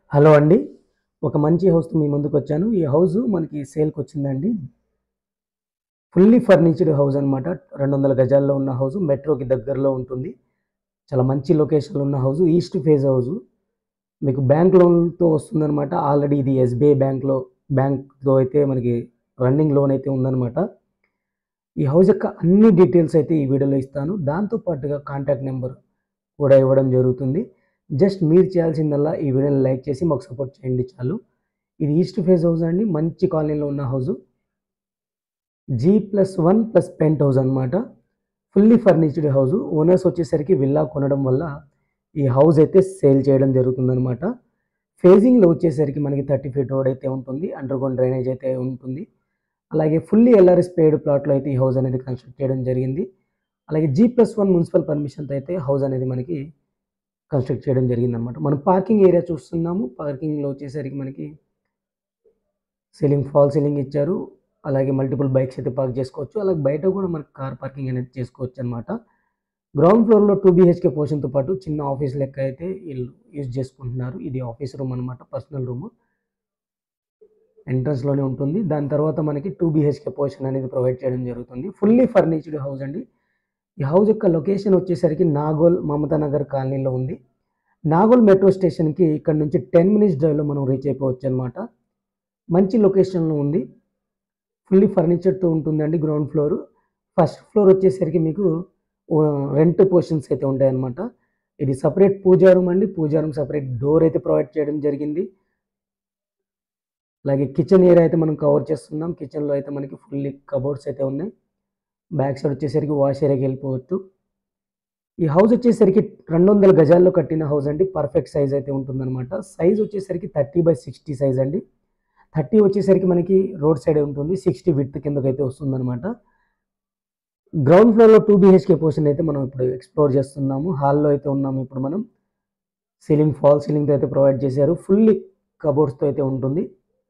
hello అండి ఒక మంచి హౌస్తో మీ ముందుకు వచ్చాను ఈ హౌస్ మనకి సేల్కి వచ్చిందండి ఫుల్లీ ఫర్నిచర్డ్ హౌస్ అనమాట రెండు వందల గజాల్లో ఉన్న హౌస్ మెట్రోకి దగ్గరలో ఉంటుంది చాలా మంచి లొకేషన్లో ఉన్న హౌస్ ఈస్ట్ ఫేజ్ హౌస్ మీకు బ్యాంక్ లోన్తో వస్తుందన్నమాట ఆల్రెడీ ఇది ఎస్బీఐ బ్యాంక్లో బ్యాంక్లో అయితే మనకి రన్నింగ్ లోన్ అయితే ఉందన్నమాట ఈ హౌస్ యొక్క అన్ని డీటెయిల్స్ అయితే ఈ వీడియోలో ఇస్తాను దాంతో పాటుగా కాంటాక్ట్ నెంబర్ కూడా ఇవ్వడం జరుగుతుంది జస్ట్ మీరు చేయాల్సిందల్లా ఈ వీడియోని లైక్ చేసి మాకు సపోర్ట్ చేయండి చాలు ఇది ఈస్ట్ ఫేజ్ హౌస్ అండి మంచి కాలనీలో ఉన్న house G plus one plus penthouse అనమాట ఫుల్లీ ఫర్నిచర్డ్ హౌస్ ఓనర్స్ వచ్చేసరికి విల్లా కొనడం వల్ల ఈ హౌస్ అయితే సేల్ చేయడం జరుగుతుందన్నమాట ఫేజింగ్లో వచ్చేసరికి మనకి థర్టీ ఫీట్ రోడ్ అయితే ఉంటుంది అండర్ గ్రౌండ్ డ్రైనేజ్ అయితే ఉంటుంది అలాగే ఫుల్లీ ఎల్ఆర్ఎస్ పేడ్ ప్లాట్లో అయితే ఈ హౌస్ అనేది కన్స్ట్రక్ట్ చేయడం జరిగింది అలాగే జీ ప్లస్ వన్ మున్సిపల్ పర్మిషన్తో అయితే హౌస్ అనేది మనకి కన్స్ట్రక్ట్ చేయడం జరిగింది అనమాట మనం పార్కింగ్ ఏరియా చూస్తున్నాము పార్కింగ్లో వచ్చేసరికి మనకి సీలింగ్ ఫాల్ సీలింగ్ ఇచ్చారు అలాగే మల్టిపుల్ బైక్స్ అయితే పార్క్ చేసుకోవచ్చు అలాగే బయట కూడా మనకి కార్ పార్కింగ్ అనేది చేసుకోవచ్చు అనమాట గ్రౌండ్ ఫ్లోర్లో టూ బీహెచ్కే పోర్షన్తో పాటు చిన్న ఆఫీస్ లెక్క అయితే వీళ్ళు యూజ్ చేసుకుంటున్నారు ఇది ఆఫీస్ రూమ్ అనమాట పర్సనల్ రూమ్ ఎంట్రన్స్లోనే ఉంటుంది దాని తర్వాత మనకి టూ బీహెచ్కే పోర్షన్ అనేది ప్రొవైడ్ చేయడం జరుగుతుంది ఫుల్లీ ఫర్నిచర్డ్ హౌస్ అండి ఈ హౌస్ యొక్క లొకేషన్ వచ్చేసరికి నాగోల్ మమతా నగర్ కాలనీలో ఉంది నాగోల్ మెట్రో స్టేషన్కి ఇక్కడ నుంచి టెన్ మినిట్స్ డ్రైవ్లో మనం రీచ్ అయిపోవచ్చు అనమాట మంచి లొకేషన్లో ఉంది ఫుల్లీ ఫర్నిచర్తో ఉంటుందండి గ్రౌండ్ ఫ్లోర్ ఫస్ట్ ఫ్లోర్ వచ్చేసరికి మీకు రెంట్ పోర్షన్స్ అయితే ఉంటాయన్నమాట ఇది సపరేట్ పూజా రూమ్ అండి పూజా రూమ్ సపరేట్ డోర్ అయితే ప్రొవైడ్ చేయడం జరిగింది అలాగే కిచెన్ ఏరియా అయితే మనం కవర్ చేస్తున్నాం కిచెన్లో అయితే మనకి ఫుల్లీ కబోర్డ్స్ అయితే ఉన్నాయి బ్యాక్ సైడ్ వచ్చేసరికి వాష్ ఏరియాకి వెళ్ళిపోవచ్చు ఈ హౌస్ వచ్చేసరికి రెండు వందల గజాల్లో కట్టిన హౌస్ అండి పర్ఫెక్ట్ సైజ్ అయితే ఉంటుందన్నమాట సైజ్ వచ్చేసరికి థర్టీ బై సిక్స్టీ సైజ్ అండి థర్టీ వచ్చేసరికి మనకి రోడ్ సైడ్ ఉంటుంది సిక్స్టీ విత్ కిందకైతే వస్తుందన్నమాట గ్రౌండ్ ఫ్లోర్లో టూ బీహెచ్కే పోర్షన్ అయితే మనం ఇప్పుడు ఎక్స్ప్లోర్ చేస్తున్నాము హాల్లో అయితే ఉన్నాము ఇప్పుడు మనం సీలింగ్ ఫాల్ సీలింగ్తో అయితే ప్రొవైడ్ చేశారు ఫుల్లీ కబోర్డ్స్తో అయితే ఉంటుంది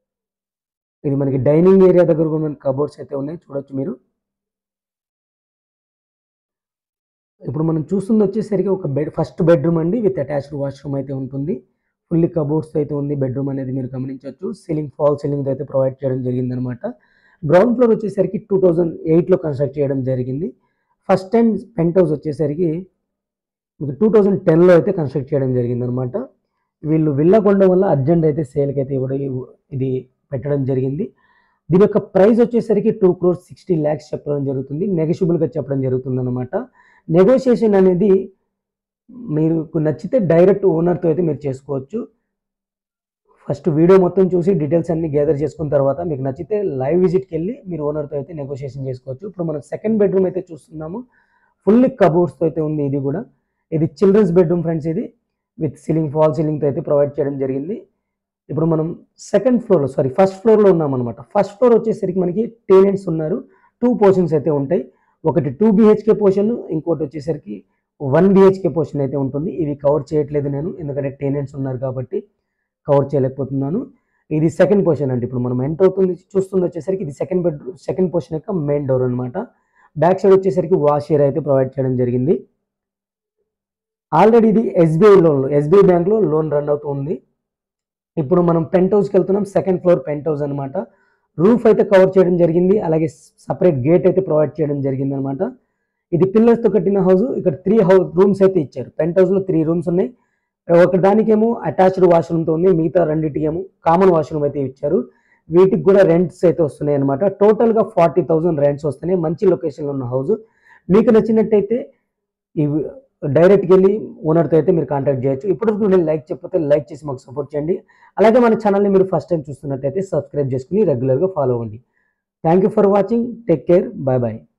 ఇది మనకి డైనింగ్ ఏరియా దగ్గర కూడా మనకి కబోర్డ్స్ అయితే ఉన్నాయి చూడొచ్చు మీరు ఇప్పుడు మనం చూస్తుంది వచ్చేసరికి ఒక బెడ్ ఫస్ట్ బెడ్రూమ్ అండి విత్ అటాచ్డ్ వాష్రూమ్ అయితే ఉంటుంది ఫుల్లీ కబోర్డ్స్ అయితే ఉంది బెడ్రూమ్ అనేది మీరు గమనించవచ్చు సీలింగ్ ఫాల్ సీలింగ్ అయితే ప్రొవైడ్ చేయడం జరిగింది అనమాట గ్రౌండ్ ఫ్లోర్ వచ్చేసరికి టూ థౌజండ్ ఎయిట్లో కన్స్ట్రక్ట్ చేయడం జరిగింది ఫస్ట్ టైం పెంట్ హౌస్ వచ్చేసరికి మీకు టూ థౌజండ్ టెన్లో అయితే కన్స్ట్రక్ట్ చేయడం జరిగింది అనమాట వీళ్ళు విల్లా కొనడం వల్ల అర్జెంట్ అయితే సేల్కి అయితే ఇవ్వడం ఇది పెట్టడం జరిగింది దీని యొక్క ప్రైస్ వచ్చేసరికి టూ క్రోర్స్ సిక్స్టీ ల్యాక్స్ చెప్పడం జరుగుతుంది నెగోషియబుల్గా చెప్పడం జరుగుతుంది అనమాట నెగోషియేషన్ అనేది మీకు నచ్చితే డైరెక్ట్ ఓనర్తో అయితే మీరు చేసుకోవచ్చు ఫస్ట్ వీడియో మొత్తం చూసి డీటెయిల్స్ అన్ని గ్యాదర్ చేసుకున్న తర్వాత మీకు నచ్చితే లైవ్ విజిట్కి వెళ్ళి మీరు ఓనర్తో అయితే నెగోషియేషన్ చేసుకోవచ్చు ఇప్పుడు మనం సెకండ్ బెడ్రూమ్ అయితే చూస్తున్నాము ఫుల్లీ కబోర్డ్స్తో అయితే ఉంది ఇది కూడా ఇది చిల్డ్రన్స్ బెడ్రూమ్ ఫ్రెండ్స్ ఇది విత్ సీలింగ్ ఫాల్ సీలింగ్తో అయితే ప్రొవైడ్ చేయడం జరిగింది ఇప్పుడు మనం సెకండ్ ఫ్లోర్లో సారీ ఫస్ట్ ఫ్లోర్లో ఉన్నాం అనమాట ఫస్ట్ ఫ్లోర్ వచ్చేసరికి మనకి టేనెంట్స్ ఉన్నారు టూ పోర్షన్స్ అయితే ఉంటాయి ఒకటి టూ బిహెచ్కే పోర్షన్ ఇంకోటి వచ్చేసరికి వన్ బిహెచ్కే పోర్షన్ అయితే ఉంటుంది ఇవి కవర్ చేయట్లేదు నేను ఎందుకంటే టేనెంట్స్ ఉన్నారు కాబట్టి కవర్ చేయలేకపోతున్నాను ఇది సెకండ్ పోర్షన్ అండి ఇప్పుడు మనం ఎంటర్ అవుతుంది చూస్తుంది వచ్చేసరికి ఇది సెకండ్ బెడ్రూమ్ సెకండ్ పోర్షన్ యొక్క మెయిన్ డోర్ అనమాట బ్యాక్ సైడ్ వచ్చేసరికి వాష్ ఏరియా అయితే ప్రొవైడ్ చేయడం జరిగింది ఆల్రెడీ ఇది ఎస్బీఐ లోన్లో ఎస్బీఐ బ్యాంక్లో లోన్ రన్ అవుతుంది ఇప్పుడు మనం పెంట్ హౌస్కి వెళ్తున్నాం సెకండ్ ఫ్లోర్ పెంట్ హౌస్ అనమాట రూఫ్ అయితే కవర్ చేయడం జరిగింది అలాగే సపరేట్ గేట్ అయితే ప్రొవైడ్ చేయడం జరిగింది అనమాట ఇది పిల్లర్స్తో కట్టిన హౌస్ ఇక్కడ త్రీ హౌస్ రూమ్స్ అయితే ఇచ్చారు పెంట్ హౌస్లో త్రీ రూమ్స్ ఉన్నాయి ఒక దానికేమో అటాచ్డ్ వాష్రూమ్తో ఉంది మిగతా రెండింటికేమో కామన్ వాష్రూమ్ అయితే ఇచ్చారు వీటికి కూడా రెంట్స్ అయితే వస్తున్నాయి అనమాట టోటల్గా ఫార్టీ థౌజండ్ రెంట్స్ వస్తున్నాయి మంచి లొకేషన్లో ఉన్న హౌస్ మీకు నచ్చినట్టయితే ఈ డైరెక్ట్కి వెళ్ళి ఓనర్తో అయితే మీరు కాంటాక్ట్ చేయొచ్చు ఇప్పుడు నేను లైక్ చెప్పితే లైక్ చేసి మాకు సపోర్ట్ చేయండి అలాగే మన ఛానల్ని మీరు ఫస్ట్ టైం చూస్తున్నట్టయితే సబ్స్క్రైబ్ చేసుకుని రెగ్యులర్గా ఫాలో అవ్వండి thank you for watching take care bye bye